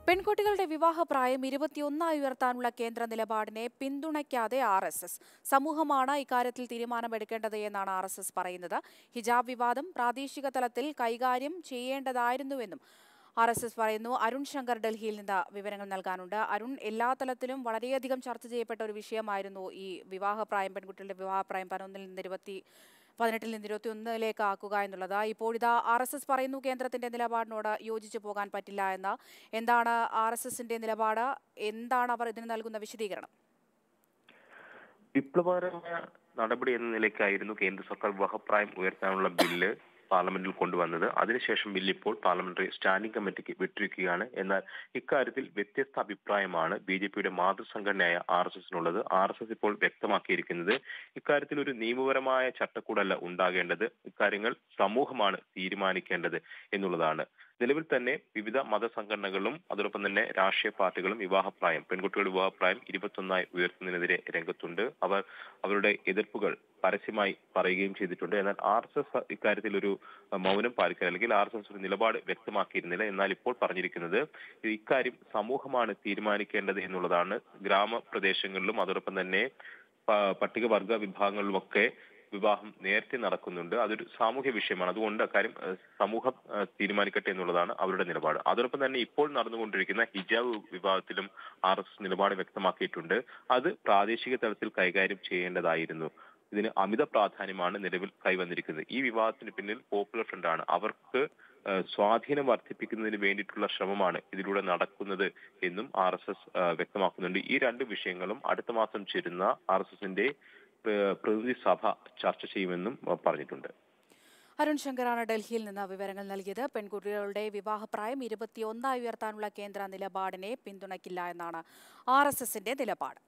പെൺകുട്ടികളുടെ വിവാഹപ്രായം ഇരുപത്തിയൊന്നായി ഉയർത്താനുള്ള കേന്ദ്ര നിലപാടിനെ പിന്തുണയ്ക്കാതെ ആർ എസ് എസ് സമൂഹമാണ് ഇക്കാര്യത്തിൽ തീരുമാനമെടുക്കേണ്ടത് എന്നാണ് ആർ എസ് എസ് പറയുന്നത് ഹിജാബ് വിവാദം പ്രാദേശിക തലത്തിൽ കൈകാര്യം ചെയ്യേണ്ടതായിരുന്നുവെന്നും ആർ എസ് എസ് പറയുന്നു അരുൺ ശങ്കർ ഡൽഹിയിൽ നിന്ന് വിവരങ്ങൾ നൽകാനുണ്ട് അരുൺ എല്ലാ തലത്തിലും വളരെയധികം ചർച്ച ചെയ്യപ്പെട്ട ഒരു വിഷയമായിരുന്നു ഈ വിവാഹപ്രായം പെൺകുട്ടികളുടെ വിവാഹപ്രായം പതിനൊന്നിൽ നിന്ന് ഇരുപത്തി പതിനെട്ടിൽ നിന്ന് ഇരുപത്തി ഒന്നിലേക്ക് ആക്കുക എന്നുള്ളത് ഇപ്പോഴിതാ ആർ എസ് എസ് പറയുന്നു കേന്ദ്രത്തിന്റെ നിലപാടിനോട് യോജിച്ചു പോകാൻ പറ്റില്ല എന്ന് എന്താണ് ആർ എസ് എസിന്റെ നിലപാട് എന്താണ് അവർ ഇതിന് നൽകുന്ന വിശദീകരണം വിപ്ലവകരമായ നടപടി എന്ന നിലയ്ക്കായിരുന്നു കേന്ദ്ര സർക്കാർ വിവാഹപ്രായം ഉയർത്താനുള്ള ബില്ല് പാർലമെന്റിൽ കൊണ്ടുവന്നത് അതിനുശേഷം ബില്ല് ഇപ്പോൾ പാർലമെന്ററി സ്റ്റാൻഡിംഗ് കമ്മിറ്റിക്ക് വിട്ടിരിക്കുകയാണ് എന്നാൽ ഇക്കാര്യത്തിൽ വ്യത്യസ്ത അഭിപ്രായമാണ് ബി ജെ പിയുടെ മാതൃസംഘടനയായ ആർ എസ് എസിനുള്ളത് ആർ എസ് എസ് ഇപ്പോൾ വ്യക്തമാക്കിയിരിക്കുന്നത് ഇക്കാര്യത്തിൽ ഒരു നിയമപരമായ ചട്ടക്കൂടല്ല ഉണ്ടാകേണ്ടത് ഇക്കാര്യങ്ങൾ സമൂഹമാണ് തീരുമാനിക്കേണ്ടത് എന്നുള്ളതാണ് നിലവിൽ തന്നെ വിവിധ മതസംഘടനകളും അതോടൊപ്പം തന്നെ രാഷ്ട്രീയ പാർട്ടികളും വിവാഹപ്രായം പെൺകുട്ടികളുടെ വിവാഹപ്രായം ഇരുപത്തൊന്നായി ഉയർത്തുന്നതിനെതിരെ രംഗത്തുണ്ട് അവർ അവരുടെ എതിർപ്പുകൾ പരസ്യമായി പറയുകയും ചെയ്തിട്ടുണ്ട് എന്നാൽ ആർ എസ് എസ് ഇക്കാര്യത്തിൽ ഒരു മൗനം പാലിക്കാൻ അല്ലെങ്കിൽ ആർ എസ് എസ് ഒരു നിലപാട് വ്യക്തമാക്കിയിരുന്നില്ല എന്നാൽ ഇപ്പോൾ പറഞ്ഞിരിക്കുന്നത് ഇക്കാര്യം സമൂഹമാണ് തീരുമാനിക്കേണ്ടത് എന്നുള്ളതാണ് ഗ്രാമപ്രദേശങ്ങളിലും അതോടൊപ്പം തന്നെ പട്ടികവർഗ വിഭാഗങ്ങളിലുമൊക്കെ വിവാഹം നേരത്തെ നടക്കുന്നുണ്ട് അതൊരു സാമൂഹ്യ വിഷയമാണ് അതുകൊണ്ട് അക്കാര്യം സമൂഹം തീരുമാനിക്കട്ടെ എന്നുള്ളതാണ് അവരുടെ നിലപാട് അതോടൊപ്പം തന്നെ ഇപ്പോൾ നടന്നുകൊണ്ടിരിക്കുന്ന ഹിജാബ് വിവാദത്തിലും ആർ എസ് എസ് നിലപാട് വ്യക്തമാക്കിയിട്ടുണ്ട് അത് പ്രാദേശിക തലത്തിൽ കൈകാര്യം ചെയ്യേണ്ടതായിരുന്നു ഇതിന് അമിത പ്രാധാന്യമാണ് നിലവിൽ കൈവന്നിരിക്കുന്നത് ഈ വിവാദത്തിന് പിന്നിൽ പോപ്പുലർ ഫ്രണ്ട് ആണ് അവർക്ക് സ്വാധീനം വർദ്ധിപ്പിക്കുന്നതിന് വേണ്ടിയിട്ടുള്ള ശ്രമമാണ് ഇതിലൂടെ നടക്കുന്നത് എന്നും ആർ എസ് എസ് വ്യക്തമാക്കുന്നുണ്ട് ഈ രണ്ട് വിഷയങ്ങളും അടുത്ത മാസം ചേരുന്ന ആർ എസ് എസിന്റെ പ്രതിനിധി സഭ ചർച്ച ചെയ്യുമെന്നും പറഞ്ഞിട്ടുണ്ട് അരുൺ ശങ്കറാണ് ഡൽഹിയിൽ നിന്ന് വിവരങ്ങൾ നൽകിയത് പെൺകുട്ടികളുടെ വിവാഹപ്രായം ഇരുപത്തിയൊന്നായി ഉയർത്താനുള്ള കേന്ദ്ര നിലപാടിനെ പിന്തുണയ്ക്കില്ല എന്നാണ് ആർ എസ് എസിന്റെ നിലപാട്